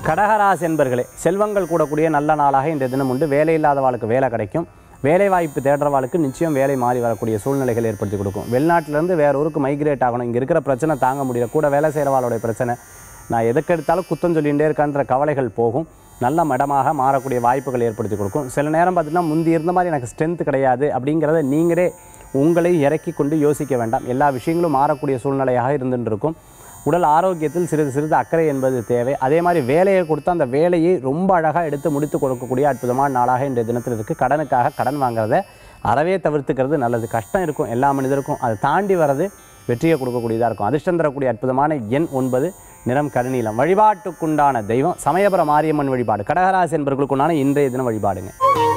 கடகராசி என்பர்களே செல்வங்கள் கூடக்கூடிய நல்ல நாளாக இன்றைய தினம் உண்டு வேலை இல்லாதவாளுக்கு வேலை கிடைக்கும் வேலை வாய்ப்பு தேடுறவாளுக்கு நிச்சயம் வேலை மாறி வரக்கூடிய சூழ்நிலைகள் ஏற்படுத்தி கொடுக்கும் வெளிநாட்டிலேருந்து வேற ஊருக்கு மைக்ரேட் ஆகணும் இங்கே இருக்கிற பிரச்சனை தாங்க முடியல கூட வேலை செய்கிறவாளுடைய பிரச்சனை நான் எதுக்கு எடுத்தாலும் குத்தம் சொல்லிகிட்டே இருக்கான்ற கவலைகள் போகும் நல்ல மடமாக மாறக்கூடிய வாய்ப்புகள் ஏற்படுத்தி கொடுக்கும் சில நேரம் பார்த்தீங்கன்னா முந்தி இருந்த மாதிரி எனக்கு ஸ்ட்ரென்த் கிடையாது அப்படிங்கிறத நீங்களே உங்களை இறக்கி கொண்டு யோசிக்க வேண்டாம் எல்லா விஷயங்களும் மாறக்கூடிய சூழ்நிலையாக இருந்துட்டு இருக்கும் உடல் ஆரோக்கியத்தில் சிறிது சிறிது அக்கறை என்பது தேவை அதே மாதிரி வேலையை கொடுத்து அந்த வேலையை ரொம்ப அழகாக எடுத்து முடித்து கொடுக்கக்கூடிய அற்புதமான நாளாக இன்றைய தினத்தில் இருக்குது கடனுக்காக கடன் வாங்குறத அறவே தவிர்த்துக்கிறது நல்லது கஷ்டம் இருக்கும் எல்லா மனிதருக்கும் அதை தாண்டி வர்றது வெற்றியை கொடுக்கக்கூடியதாக இருக்கும் அதிர்ஷ்டம் தரக்கூடிய அற்புதமான எண் ஒன்பது நிறம் கருநீலம் வழிபாட்டுக்குண்டான தெய்வம் சமயபுர மாரியம்மன் வழிபாடு கடகராசி என்பவர்களுக்குண்டான இன்றைய தினம் வழிபாடுங்க